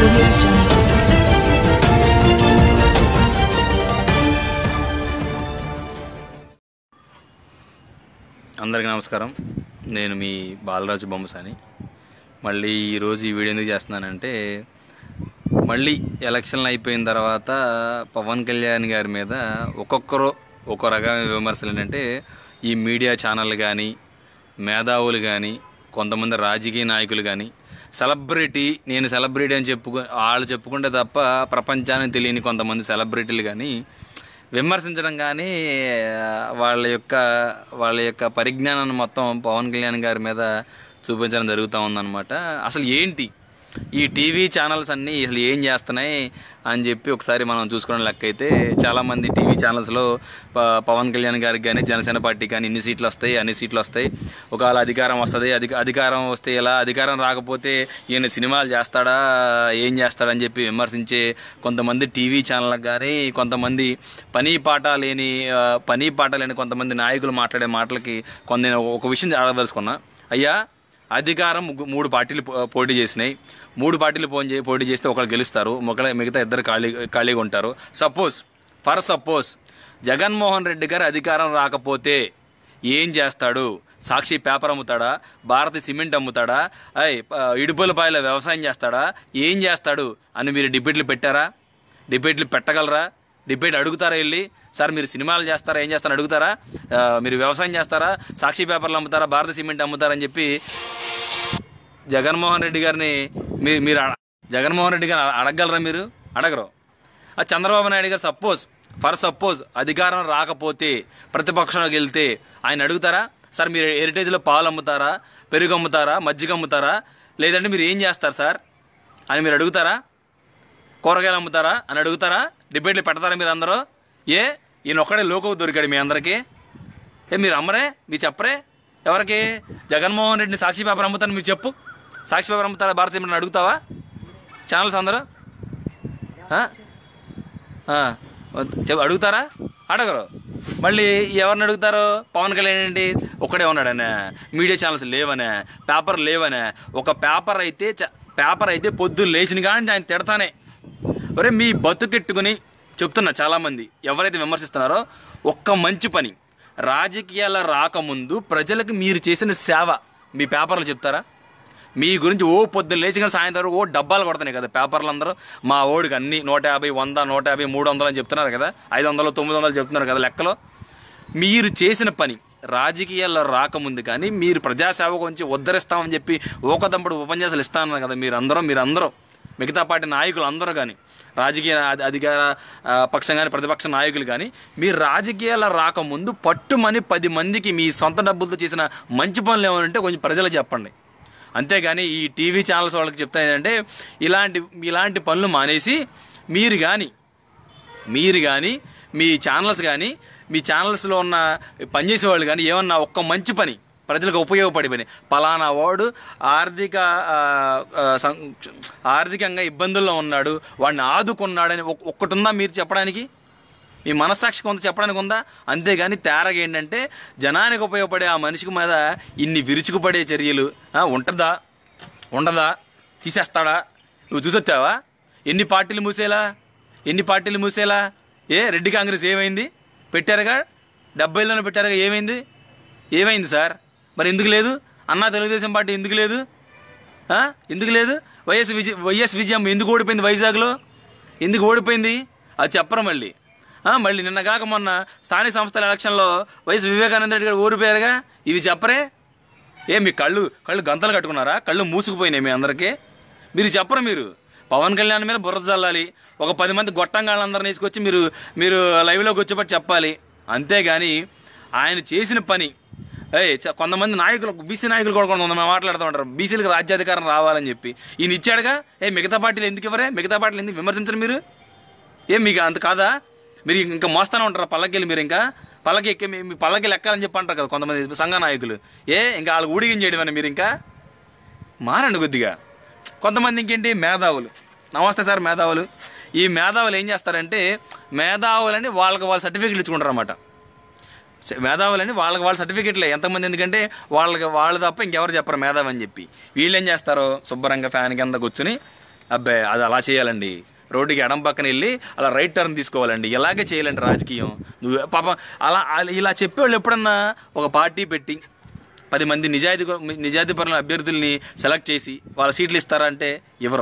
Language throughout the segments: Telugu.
audio jungle. అందరికీ నమస్కారం నేను మీ బాలరాజు బొమ్మసాని మళ్ళీ ఈరోజు ఈ వీడియో ఎందుకు చేస్తున్నానంటే మళ్ళీ ఎలక్షన్లు అయిపోయిన తర్వాత పవన్ కళ్యాణ్ గారి మీద ఒక్కొక్కరు ఒక్కో రకమైన విమర్శలు ఏంటంటే ఈ మీడియా ఛానల్ కానీ మేధావులు కానీ కొంతమంది రాజకీయ నాయకులు కానీ సెలబ్రిటీ నేను సెలబ్రిటీ అని చెప్పుకో వాళ్ళు చెప్పుకుంటే తప్ప ప్రపంచానికి తెలియని కొంతమంది సెలబ్రిటీలు కానీ విమర్శించడం కానీ వాళ్ళ యొక్క వాళ్ళ యొక్క పరిజ్ఞానాన్ని మొత్తం పవన్ కళ్యాణ్ గారి మీద చూపించడం జరుగుతూ ఉందన్నమాట అసలు ఏంటి ఈ టీవీ ఛానల్స్ అన్నీ అసలు ఏం చేస్తున్నాయి అని చెప్పి ఒకసారి మనం చూసుకునే లెక్క అయితే చాలామంది టీవీ ఛానల్స్లో ప పవన్ కళ్యాణ్ గారికి కానీ జనసేన పార్టీకి కానీ ఇన్ని సీట్లు వస్తాయి అన్ని సీట్లు వస్తాయి ఒకవేళ అధికారం వస్తుంది అధిక అధికారం వస్తే ఎలా అధికారం రాకపోతే ఈయన సినిమాలు చేస్తాడా ఏం చేస్తాడని చెప్పి విమర్శించే కొంతమంది టీవీ ఛానళ్ళకి కానీ కొంతమంది పని పాట లేని ఆ, పని పాట లేని కొంతమంది నాయకులు మాట్లాడే మాటలకి కొంత నేను ఒక విషయం అడగదలుచుకున్నా అయ్యా అధికారం ముగ్గు- మూడు పార్టీలు పో- పోటీ చేసినాయి మూడు పార్టీలు పోటీ చే- పోటీ చేస్తే ఒకళ్ళు గెలుస్తారు ఒకళ్ళ మిగతా ఇద్దరు ఖాళీ ఖాళీగా ఉంటారు suppose for suppose Jaganmohan Reddy garu అధికారం రాకపోతే ఏం చేస్తాడు సాక్షి పేపర్ అమ్ముతాడా భారతి సిమెంట్ అమ్ముతాడా అయ్ ఇడుపులపాయల వ్యవసాయం చేస్తాడా ఏం చేస్తాడు అని మీరు డిబేట్లు పెట్టారా డిబేట్లు పెట్టగలరా డిబేట్ అడుగుతారా వెళ్ళి సార్ మీరు సినిమాలు చేస్తారా ఏం చేస్తారని అడుగుతారా ఆ, మీరు వ్యవసాయం చేస్తారా సాక్షి పేపర్లు అమ్ముతారా భారత సిమెంట్ అమ్ముతారా అని చెప్పి జగన్మోహన్ రెడ్డి గారిని మీ- మీరు అడ- జగన్మోహన్ రెడ్డి గారిని అడగగలరా మీరు అడగరు ఆ చంద్రబాబు నాయుడు గారు సపోజ్ ఫర్ సపోజ్ అధికారం రాకపోతే ప్రతిపక్షంలోకి వెళ్తే ఆయన అడుగుతారా సార్ మీరు హెరిటేజ్లో పాలు అమ్ముతారా పెరుగు అమ్ముతారా మజ్జిగ అమ్ముతారా లేదంటే మీరు ఏం చేస్తారు సార్ అని మీరు అడుగుతారా కూరగాయలు అమ్ముతారా అని అడుగుతారా డిబేట్లు పెడతారా మీరు అందరూ ఏ ఈయన ఒక్కడే లోకవు దొరికాడు మీ అందరికీ ఏ మీరు అమ్మరే మీరు చెప్పరే ఎవరికి జగన్మోహన్ రెడ్డిని సాక్షి పేపర్ అమ్ముతాను మీరు చెప్పు సాక్షి పేపర్ అమ్ముతారా భారత సిమెంట్ అడుగుతావా ఛానల్స్ అందరూ ఆ? ఆ, చెప్ అడుగుతారా అడగరు మళ్ళీ ఎవరిని అడుగుతారు పవన్ కళ్యాణ్ ఏంటి ఒక్కడే ఉన్నాడనే మీడియా ఛానల్స్ లేవనే పేపర్ లేవనే ఒక పేపర్ అయితే చ- పేపర్ అయితే పొద్దున్న లేచిన కానీ ఆయన తిడతానే ఒరే మీ బతుకెట్టుకుని చెప్తున్నా చాలామంది ఎవరైతే విమర్శిస్తున్నారో ఒక్క మంచి పని రాజకీయాల రాకముందు ప్రజలకు మీరు చేసిన సేవ మీ పేపర్లు చెప్తారా మీ గురించి ఓ పొద్దున్న లేచి కానీ సాయంత్రం వరకు ఓ డబ్బాలు కొడుతున్నాయి కదా పేపర్లు అందరూ మా ఓడికి అన్ని నూట యాభై వంద నూట యాభై మూడు వందలు అని చెప్తున్నారు కదా ఐదు వందలు తొమ్మిది వందలు చెప్తున్నారు కదా లెక్కలో మీరు చేసిన పని రాజకీయాల్లో రాకముందు కానీ మీరు ప్రజాసేవ గురించి ఉద్ధరిస్తామని చెప్పి ఓకదంపుడు ఉపన్యాసాలు ఇస్తానన్నారు కదా మీరు అందరూ మీరు అందరూ మిగతా పార్టీ నాయకులు అందరూ కానీ రాజకీయ అధి- అధికార ఆ, పక్షం కానీ ప్రతిపక్ష నాయకులు కానీ మీరు రాజకీయాల్లో రాకముందు పట్టుమని పది మందికి మీ సొంత డబ్బులతో చేసిన మంచి పనులు ఏమంటే కొంచెం ప్రజలు చెప్పండి అంతేగాని ఈ టీవీ ఛానల్స్ వాళ్ళకి చెప్తాను ఏంటంటే ఇలాంటి ఇలాంటి పనులు మానేసి మీరు కానీ మీరు కానీ మీ ఛానల్స్ కానీ మీ ఛానల్స్లో ఉన్న పనిచేసే వాళ్ళు కానీ ఏమన్నా ఒక్క మంచి పని ప్రజలకు ఉపయోగపడే పని పలానా వాడు ఆర్థిక ఆ, ఆ, సం- ఆర్థికంగా ఇబ్బందుల్లో ఉన్నాడు వాడిని ఆదుకున్నాడని ఒక్- ఒక్కటి ఉందా మీరు చెప్పడానికి మీ మనస్సాక్షి కొంత చెప్పడానికి ఉందా అంతేగాని తేరగా ఏంటంటే జనానికి ఉపయోగపడే ఆ మనిషికి మీద ఇన్ని విరుచుకుపడే చర్యలు ఆ, ఉంటుందా ఉండదా తీసేస్తాడా నువ్వు చూసొచ్చావా ఎన్ని పార్టీలు మూసేలా ఎన్ని పార్టీలు మూసేలా ఏ రెడ్డి కాంగ్రెస్ ఏమైంది పెట్టారుగా డెబ్బైలోనే పెట్టారుగా ఏమైంది ఏమైంది సార్ మరి ఎందుకు లేదు అన్నా తెలుగుదేశం పార్టీ ఎందుకు లేదు ఆ? ఎందుకు లేదు వైఎస్ విజయ వైఎస్ విజయం ఎందుకు ఓడిపోయింది వైజాగ్లో ఎందుకు ఓడిపోయింది అది చెప్పరు మళ్ళీ ఆ, మళ్ళీ నిన్న కాక మొన్న స్థానిక సంస్థల ఎలక్షన్లో వైఎస్ వివేకానంద రెడ్డి గారు ఓడిపోయారుగా ఇవి చెప్పరే ఏ మీ కళ్ళు కళ్ళు గంతలు కట్టుకున్నారా కళ్ళు మూసుకుపోయినాయి మీ అందరికీ మీరు చెప్పరు మీరు పవన్ కళ్యాణ్ మీద బుర్ర చల్లాలి ఒక పది మంది గొట్టంగాళ్ళందరినీ తీసుకొచ్చి మీరు మీరు లైవ్లోకి వచ్చేపటి చెప్పాలి అంతేగాని ఆయన చేసిన పని ఏయ్ చ- కొంతమంది నాయకులు బీసీ నాయకులు కూడా కొంతమంది మాట్లాడుతూ ఉంటారు బీసీలకు రాజ్యాధికారం రావాలని చెప్పి ఈయన ఇచ్చాడుగా ఏ మిగతా పార్టీలు ఎందుకు ఇవ్వరే మిగతా పార్టీలు ఎందుకు విమర్శించరు మీరు ఏం మీకు అంత కాదా మీరు ఇంకా మోస్తానే ఉంటారా పల్లకెళ్ళి మీరు ఇంకా పల్లకి ఎక్కి మీ- మీ పల్లకి ఎక్కాలని చెప్పి అంటారు కదా కొంతమంది సంఘ నాయకులు ఏ ఇంకా వాళ్ళు ఊడిగించేయడం మీరు ఇంకా మారండి కొద్దిగా కొంతమంది ఇంకేంటి మేధావులు నమస్తే సార్ మేధావులు ఈ మేధావులు ఏం చేస్తారంటే మేధావులని వాళ్ళకి వాళ్ళ సర్టిఫికెట్లు ఇచ్చుకుంటారు అన్నమాట మేధావులని వాళ్ళకి వాళ్ళ సర్టిఫికెట్లే ఎంతమంది ఎందుకంటే వాళ్ళకి వాళ్ళు తప్ప ఇంకెవరు చెప్పరు మేధావి అని చెప్పి వీళ్ళు ఏం చేస్తారు శుభ్రంగా ఫ్యాన్ కింద కూర్చుని అబ్బాయి అది అలా చేయాలండి రోడ్డుకి ఎడం పక్కన వెళ్ళి అలా రైట్ టర్న్ తీసుకోవాలండి ఇలాగే చేయాలండి రాజకీయం నువ్వు పాపం అలా అలా- ఇలా చెప్పేవాళ్ళు ఎప్పుడన్నా ఒక పార్టీ పెట్టి పది మంది నిజాయితీ నిజాయితీపరుల అభ్యర్థుల్ని సెలెక్ట్ చేసి వాళ్ళ సీట్లు ఇస్తారా అంటే ఇవ్వరు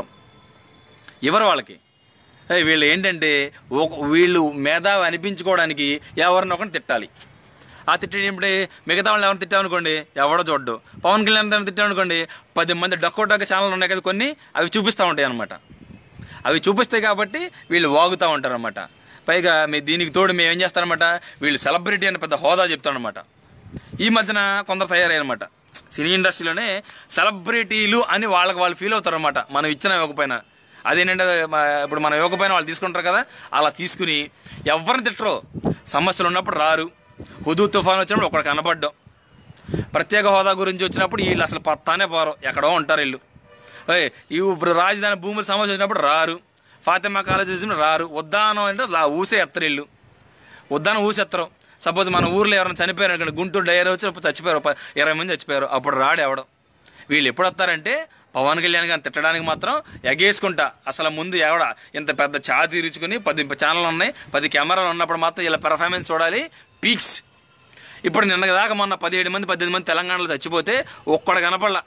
ఇవ్వరు వాళ్ళకి ఏయ్ వీళ్ళు ఏంటంటే ఒక వీళ్ళు మేధావి అనిపించుకోవడానికి ఎవరిని ఒకరిని తిట్టాలి ఆ తిట్టేటప్పుడే మిగతా వాళ్ళని ఎవరిని తిట్టామనుకోండి ఎవడో చూడ్డు పవన్ కళ్యాణ్ గారిని తిట్టామనుకోండి పది మంది డక్కోటాక ఛానల్ ఉన్నాయి కదా కొన్ని అవి చూపిస్తూ ఉంటాయి అనమాట అవి చూపిస్తాయి కాబట్టి వీళ్ళు వాగుతూ ఉంటారు అనమాట పైగా మీ దీనికి తోడు మేము ఏం చేస్తారనమాట వీళ్ళు సెలబ్రిటీ అని పెద్ద హోదా చెప్తారనమాట ఈ మధ్యన కొందరు తయారయ్యారనమాట సినీ ఇండస్ట్రీలోనే సెలబ్రిటీలు అని వాళ్ళకి వాళ్ళు ఫీల్ అవుతారు అనమాట మనం ఇచ్చిన ఇవ్వకపోయినా అదేంటంటే మా- ఇప్పుడు మనం ఇవ్వకపోయినా వాళ్ళు తీసుకుంటారు కదా అలా తీసుకుని ఎవరిని తిట్టరు సమస్యలు ఉన్నప్పుడు రారు హుదూ తుఫాన్ వచ్చినప్పుడు ఒకడు కనపడ్డం ప్రత్యేక హోదా గురించి వచ్చినప్పుడు వీళ్ళు అసలు పత్తానే పోరు ఎక్కడో ఉంటారు వీళ్ళు ఓయ్ ఈ ఇప్పుడు రాజధాని భూముల సమస్య వచ్చినప్పుడు రారు ఫాతిమా కాలేజ్ వచ్చినప్పుడు రారు ఉద్దానం అంటే లా- ఊసే ఎత్తరు వీళ్ళు ఉద్దానం ఊసెత్తరు సపోజ్ మన ఊర్లో ఎవరైనా చనిపోయారు అనుకోండి గుంటూరు డైరీ వచ్చి అప్పుడు చచ్చిపోయారు ఒక ఇరవై మంది చచ్చిపోయారు అప్పుడు రాడు ఎవడం వీళ్ళు ఎప్పుడు వస్తారంటే పవన్ కళ్యాణ్ గారిని తిట్టడానికి మాత్రం ఎగేసుకుంటా అసలు ముందు ఎవడ ఇంత పెద్ద ఛాతీ ఇరుచుకుని పది ఛానల్ ఉన్నాయి పది కెమెరాలు ఉన్నప్పుడు మాత్రం ఇలా పెర్ఫార్మెన్స్ చూడాలి పీక్స్ ఇప్పుడు నిన్న దాకా మొన్న పదిహేడు మంది పద్దెనిమిది మంది తెలంగాణలో చచ్చిపోతే ఒక్కడ కనపడలా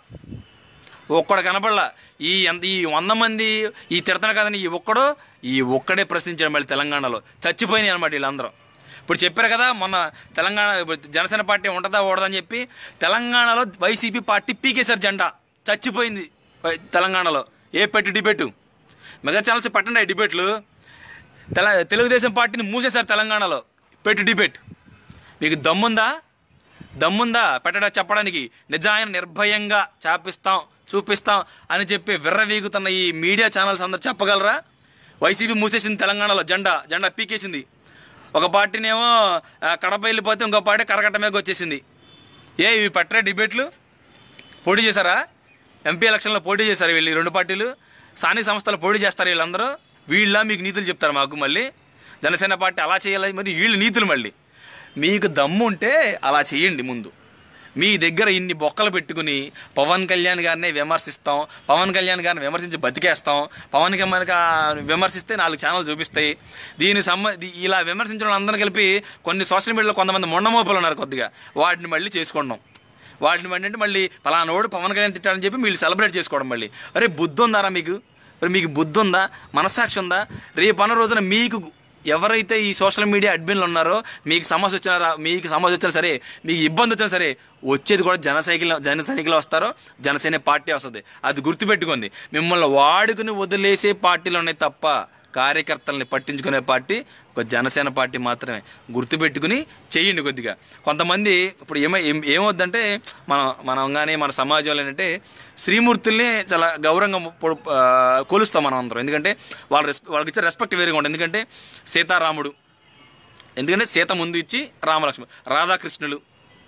ఒక్కడ కనపడలా ఈ ఎంత ఈ వంద మంది ఈ తిడతాను కదని ఈ ఒక్కడు ఈ ఒక్కడే ప్రశ్నించాడు మళ్ళీ తెలంగాణలో చచ్చిపోయినాయి అనమాట వీళ్ళందరూ ఇప్పుడు చెప్పారు కదా మొన్న తెలంగాణ ఇప్పుడు జనసేన పార్టీ ఉంటుందా ఓడదని చెప్పి తెలంగాణలో వైసీపీ పార్టీ పీకేశారు జెండా చచ్చిపోయింది వై- తెలంగాణలో ఏ పెట్టి డిబేటు మెగా ఛానల్స్ పెట్టండి ఆ డిబేట్లు తెల తెలుగుదేశం పార్టీని మూసేశారు తెలంగాణలో పెట్టి డిబేట్ మీకు దమ్ముందా దమ్ముందా పెట్టడా చెప్పడానికి నిజాయన నిర్భయంగా చాపిస్తాం చూపిస్తాం అని చెప్పి విర్రవీగుతున్న ఈ మీడియా ఛానల్స్ అందరు చెప్పగలరా వైసీపీ మూసేసింది తెలంగాణలో జెండా జెండా పీకేసింది ఒక పార్టీనేమో ఆ, కడప వెళ్ళిపోతే ఇంకో పార్టీ కరకట్ట మీదకి వచ్చేసింది ఏ ఇవి పెట్టరా డిబేట్లు పోటీ చేశారా ఎంపీ ఎలక్షన్లో పోటీ చేశారు వీళ్ళు ఈ రెండు పార్టీలు స్థానిక సంస్థలు పోటీ చేస్తారు వీళ్ళందరూ వీళ్ళ మీకు నీతులు చెప్తారు మాకు మళ్ళీ జనసేన పార్టీ అలా చేయాలి మరి వీళ్ళు నీతులు మళ్ళీ మీకు దమ్ము ఉంటే అలా చేయండి ముందు మీ దగ్గర ఇన్ని బొక్కలు పెట్టుకుని పవన్ కళ్యాణ్ గారినే విమర్శిస్తాం పవన్ కళ్యాణ్ గారిని విమర్శించి బతికేస్తాం పవన్ కళ్యాణ్ గా- విమర్శిస్తే నాలుగు ఛానల్ చూపిస్తాయి దీనికి సంబ దీ- ఇలా విమర్శించడం అందరిని కలిపి కొన్ని సోషల్ మీడియాలో కొంతమంది మొండమోపలు ఉన్నారు కొద్దిగా వాటిని మళ్ళీ చేసుకుంటాం వాటిని ఏంటంటే మళ్ళీ పలానోడు పవన్ కళ్యాణ్ తిట్టాడని చెప్పి వీళ్ళు సెలబ్రేట్ చేసుకోవడం మళ్ళీ అరే బుద్ధి ఉందారా మీకు మరి మీకు బుద్ధి ఉందా మనస్సాక్షి ఉందా రేపు అన్న రోజున మీకు ఎవరైతే ఈ సోషల్ మీడియా అడ్మిన్లు ఉన్నారో మీకు సమస్య వచ్చినా రా- మీకు సమస్య వచ్చినా సరే మీకు ఇబ్బంది వచ్చినా సరే వచ్చేది కూడా జన సైకిల్ జన సైకిల్ వస్తారో జనసేన పార్టీ వస్తుంది అది గుర్తుపెట్టుకుంది మిమ్మల్ని వాడుకుని వదిలేసే పార్టీలు ఉన్నాయి తప్ప కార్యకర్తల్ని పట్టించుకునే పార్టీ ఒక జనసేన పార్టీ మాత్రమే గుర్తుపెట్టుకుని చెయ్యండి కొద్దిగా కొంతమంది ఇప్పుడు ఏమై ఏం- ఏమవుద్దంటే మనం మనం కానీ మన సమాజంలో ఏంటంటే శ్రీమూర్తుల్ని చాలా గౌరవంగా పొడు- ఆ, కొలుస్తాం మనం అందరం ఎందుకంటే వాళ్ళ రెస్ వాళ్ళకి ఇచ్చే రెస్పెక్ట్ వేరుగా ఉంటుంది ఎందుకంటే సీతారాముడు ఎందుకంటే సీత ముందు ఇచ్చి రామలక్ష్మణ్ రాధాకృష్ణులు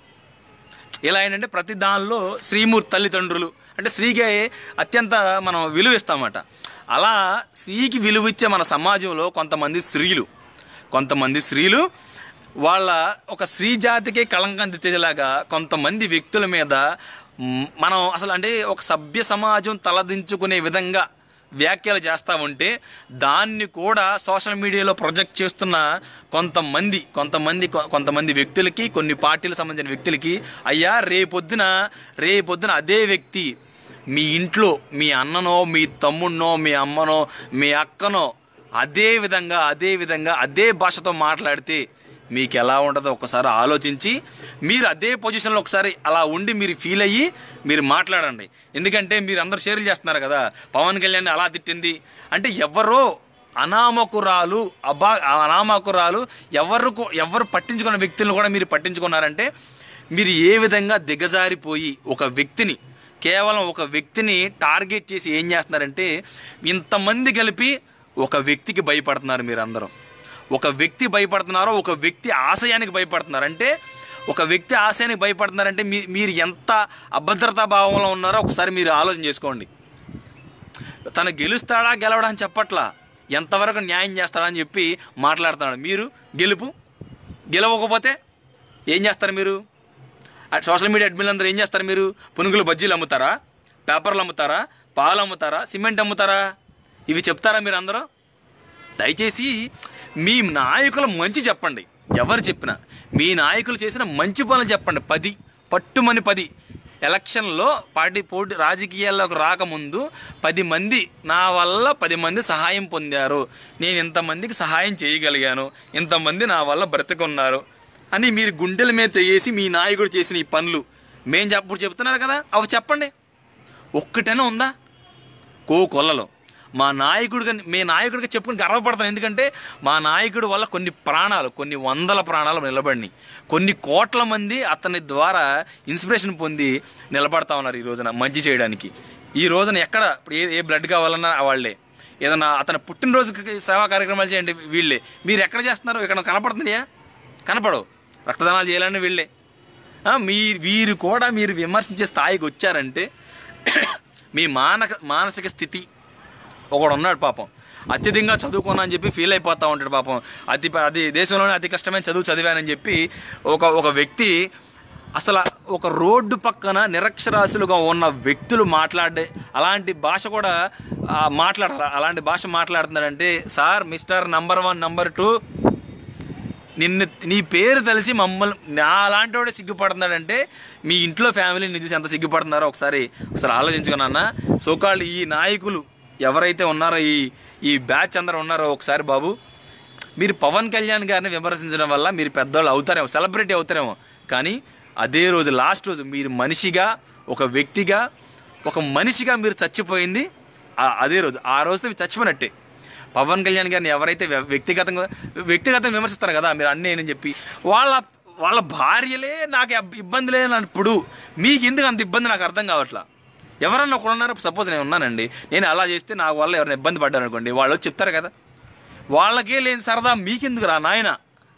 ఇలా ఏంటంటే ప్రతి దానిలో శ్రీమూర్తి తల్లిదండ్రులు అంటే స్త్రీకి అత్యంత మనం విలువ ఇస్తామన్నమాట అలా స్త్రీకి విలువ ఇచ్చే మన సమాజంలో కొంతమంది స్త్రీలు కొంతమంది స్త్రీలు వాళ్ళ ఒక స్త్రీ జాతికే కళంకం తెచ్చేలాగా కొంతమంది వ్యక్తుల మీద మ్, మనం అసలు అంటే ఒక సభ్య సమాజం తలదించుకునే విధంగా వ్యాఖ్యలు చేస్తూ ఉంటే దాన్ని కూడా సోషల్ మీడియాలో ప్రొజెక్ట్ చేస్తున్న కొంతమంది కొంతమంది కొ- కొంతమంది వ్యక్తులకి కొన్ని పార్టీలకు సంబంధించిన వ్యక్తులకి అయ్యా రేపొద్దున రేపొద్దున అదే వ్యక్తి మీ ఇంట్లో మీ అన్ననో మీ తమ్ముడినో మీ అమ్మనో మీ అక్కనో అదే విధంగా అదే విధంగా అదే భాషతో మాట్లాడితే మీకు ఎలా ఉంటుందో ఒకసారి ఆలోచించి మీరు అదే పొజిషన్లో ఒకసారి అలా ఉండి మీరు ఫీల్ అయ్యి మీరు మాట్లాడండి ఎందుకంటే మీరు అందరు షేర్లు చేస్తున్నారు కదా పవన్ కళ్యాణ్ అలా తిట్టింది అంటే ఎవరో అనామకురాలు అబా అనామకురాలు ఎవరు కూ- ఎవరు పట్టించుకున్న వ్యక్తులను కూడా మీరు పట్టించుకున్నారంటే మీరు ఏ విధంగా దిగజారిపోయి ఒక వ్యక్తిని కేవలం ఒక వ్యక్తిని టార్గెట్ చేసి ఏం చేస్తున్నారంటే ఇంతమంది కలిపి ఒక వ్యక్తికి భయపడుతున్నారు మీరందరూ ఒక వ్యక్తి భయపడుతున్నారో ఒక వ్యక్తి ఆశయానికి భయపడుతున్నారు అంటే ఒక వ్యక్తి ఆశయానికి భయపడుతున్నారంటే మీ మీరు ఎంత అభద్రతా భావంలో ఉన్నారో ఒకసారి మీరు ఆలోచన చేసుకోండి తను గెలుస్తాడా గెలవడా అని చెప్పట్లా ఎంతవరకు న్యాయం చేస్తాడని చెప్పి మాట్లాడుతున్నాడు మీరు గెలుపు గెలవకపోతే ఏం చేస్తారు మీరు ఆ సోషల్ మీడియా అడ్మిన్లు అందరూ ఏం చేస్తారు మీరు పునుగులు బజ్జీలు అమ్ముతారా పేపర్లు అమ్ముతారా పాలు అమ్ముతారా సిమెంట్ అమ్ముతారా ఇవి చెప్తారా మీరు అందరూ దయచేసి మీ నాయకుల మంచి చెప్పండి ఎవరు చెప్పినా మీ నాయకులు చేసిన మంచి పనులు చెప్పండి పది పట్టుమని పది ఎలక్షన్లో పార్టీ పోటీ రాజకీయాల్లోకి రాకముందు పది మంది నా వల్ల పది మంది సహాయం పొందారు నేను ఇంతమందికి సహాయం చేయగలిగాను ఇంతమంది నా వల్ల బ్రతికున్నారు అని మీరు గుండెల మీద చేసి మీ నాయకుడు చేసిన ఈ పనులు మేం చెప్పప్పుడు చెప్తున్నారు కదా అవి చెప్పండి ఒక్కటైనా ఉందా కో కొల్లలో మా నాయకుడిగా మీ నాయకుడిగా చెప్పుకుని గర్వపడతాను ఎందుకంటే మా నాయకుడి వల్ల కొన్ని ప్రాణాలు కొన్ని వందల ప్రాణాలు నిలబడినాయి కొన్ని కోట్ల మంది అతని ద్వారా ఇన్స్పిరేషన్ పొంది నిలబడతా ఉన్నారు ఈ రోజున మంచి చేయడానికి ఈ రోజున ఎక్కడ ఇప్పుడు ఏ ఏ బ్లడ్ కావాలన్నా వాళ్ళే ఏదన్నా అతని పుట్టినరోజుకి సేవా కార్యక్రమాలు చేయండి వీళ్ళే మీరు ఎక్కడ చేస్తున్నారు ఇక్కడ కనపడుతున్నాయా కనపడవు రక్తదానాలు చేయాలని వీళ్ళే ఆ, మీ వీరు కూడా మీరు విమర్శించే స్థాయికి వచ్చారంటే మీ మానక మానసిక స్థితి ఒకడు ఉన్నాడు పాపం అత్యధికంగా చదువుకున్నా అని చెప్పి ఫీల్ అయిపోతూ ఉంటాడు పాపం అతి అది దేశంలోనే అతి కష్టమైన చదువు చదివానని చెప్పి ఒక ఒక వ్యక్తి అసలు ఒక రోడ్డు పక్కన నిరక్షరాస్యులుగా ఉన్న వ్యక్తులు మాట్లాడే అలాంటి భాష కూడా ఆ, మాట్లాడాలి అలాంటి భాష మాట్లాడుతున్నాడంటే sir mister number one number two నిన్ను నీ పేరు తెలిసి మమ్మల్ని నా అలాంటి వాడే సిగ్గుపడుతున్నాడంటే మీ ఇంట్లో ఫ్యామిలీని చూసి ఎంత సిగ్గుపడుతున్నారో ఒకసారి ఒకసారి ఆలోచించుకున్నా సోకాళ్ళు ఈ నాయకులు ఎవరైతే ఉన్నారో ఈ ఈ బ్యాచ్ అందరూ ఉన్నారో ఒకసారి బాబు మీరు పవన్ కళ్యాణ్ గారిని విమర్శించడం వల్ల మీరు పెద్దవాళ్ళు అవుతారేమో సెలబ్రిటీ అవుతారేమో కానీ అదే రోజు లాస్ట్ రోజు మీరు మనిషిగా ఒక వ్యక్తిగా ఒక మనిషిగా మీరు చచ్చిపోయింది ఆ- అదే రోజు ఆ రోజుతో మీరు చచ్చిపోయినట్టే పవన్ కళ్యాణ్ గారిని ఎవరైతే వ్య- వ్యక్తిగతంగా వ్యక్తిగతంగా విమర్శిస్తారు కదా మీరు అన్నీ అని చెప్పి వాళ్ళ వాళ్ళ భార్యలే నాకు అబ్- ఇబ్బంది లేనప్పుడు మీకు ఎందుకు అంత ఇబ్బంది నాకు అర్థం కావట్లా ఎవరన్నా ఒకరు ఉన్నారు సపోజ్ నేను ఉన్నానండి నేను అలా చేస్తే నాకు వల్ల ఎవరైనా ఇబ్బంది పడ్డారు అనుకోండి వాళ్ళు వచ్చి చెప్తారు కదా వాళ్ళకే లేని సరదా మీకెందుకు రా నాయన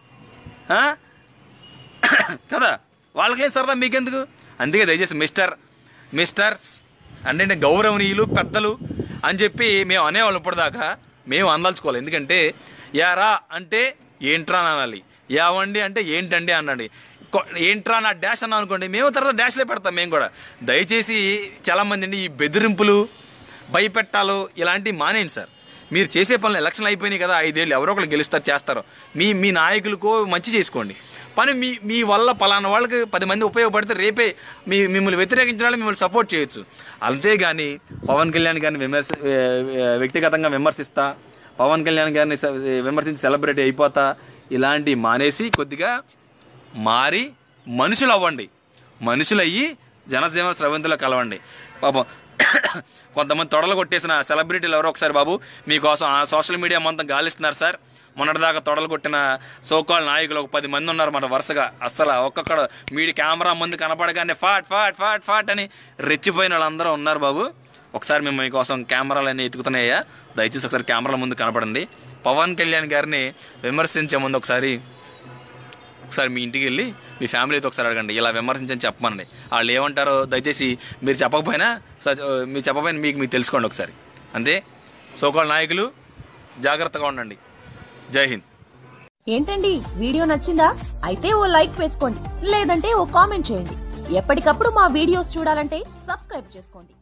కదా వాళ్ళకి లేని సరదా మీకెందుకు అందుకే దయచేసి మిస్టర్ మిస్టర్స్ అంటే గౌరవనీయులు పెద్దలు అని చెప్పి మేము అనేవాళ్ళం ఇప్పటిదాకా మేము అందలుచుకోవాలి ఎందుకంటే యారా అంటే ఏంట్రా అని అనాలి యావండి అంటే ఏంటండి అనండి కొ- ఏంట్రా నా డాష్ అన్నా అనుకోండి మేము తర్వాత డాష్లే పెడతాం మేము కూడా దయచేసి చాలామంది అండి ఈ బెదిరింపులు భయపెట్టాలు ఇలాంటివి మానేయండి సార్ మీరు చేసే పనులు ఎలక్షన్ అయిపోయినాయి కదా ఐదేళ్ళు ఎవరో ఒకరు గెలుస్తారు చేస్తారు మీ మీ నాయకులకు మంచి చేసుకోండి పని మీ మీ వల్ల పలానా వాళ్ళకి పది మంది ఉపయోగపడితే రేపే మీ మిమ్మల్ని వ్యతిరేకించిన వాళ్ళు మిమ్మల్ని సపోర్ట్ చేయొచ్చు అంతేగాని పవన్ కళ్యాణ్ గారిని విమర్శ ఏ, ఏ, వ్యక్తిగతంగా విమర్శిస్తా పవన్ కళ్యాణ్ గారిని సె- విమర్శించి సెలబ్రిటీ అయిపోతా ఇలాంటివి మానేసి కొద్దిగా మారి మనుషులు అవ్వండి మనుషులు అయ్యి జనసేన స్రవంతిలో కలవండి పాపం కొంతమంది తొడలు కొట్టేసిన సెలబ్రిటీలు ఎవరో ఒకసారి బాబు మీకోసం ఆ సోషల్ మీడియా మొత్తం గాలిస్తున్నారు సార్ మొన్నటిదాకా తొడలు కొట్టిన సోకాల్ నాయకులు ఒక పది మంది ఉన్నారు మన వరుసగా అస్సలు ఒక్కొక్కడు మీడి కెమెరా ముందు కనపడగానే ఫాట్ ఫాట్ ఫాట్ ఫాట్ అని రెచ్చిపోయిన వాళ్ళందరూ ఉన్నారు బాబు ఒకసారి మేము మీకోసం కెమెరాలన్నీ ఎతుకుతున్నాయా దయచేసి ఒకసారి కెమెరాల ముందు కనపడండి పవన్ కళ్యాణ్ గారిని విమర్శించే ముందు ఒకసారి ఒకసారి మీ ఇంటికి వెళ్ళి మీ ఫ్యామిలీతో ఒకసారి అడగండి ఇలా విమర్శించని చెప్పమనండి వాళ్ళు ఏమంటారో దయచేసి మీరు చెప్పకపోయినా స- మీరు చెప్పకపోయినా మీకు మీకు తెలుసుకోండి ఒకసారి అంతే సోకాల్ నాయకులు జాగ్రత్తగా ఉండండి జై హింద్ ఏంటండి వీడియో నచ్చిందా అయితే ఓ లైక్ వేసుకోండి లేదంటే ఓ కామెంట్ చేయండి ఎప్పటికప్పుడు మా వీడియోస్ చూడాలంటే సబ్స్క్రైబ్ చేసుకోండి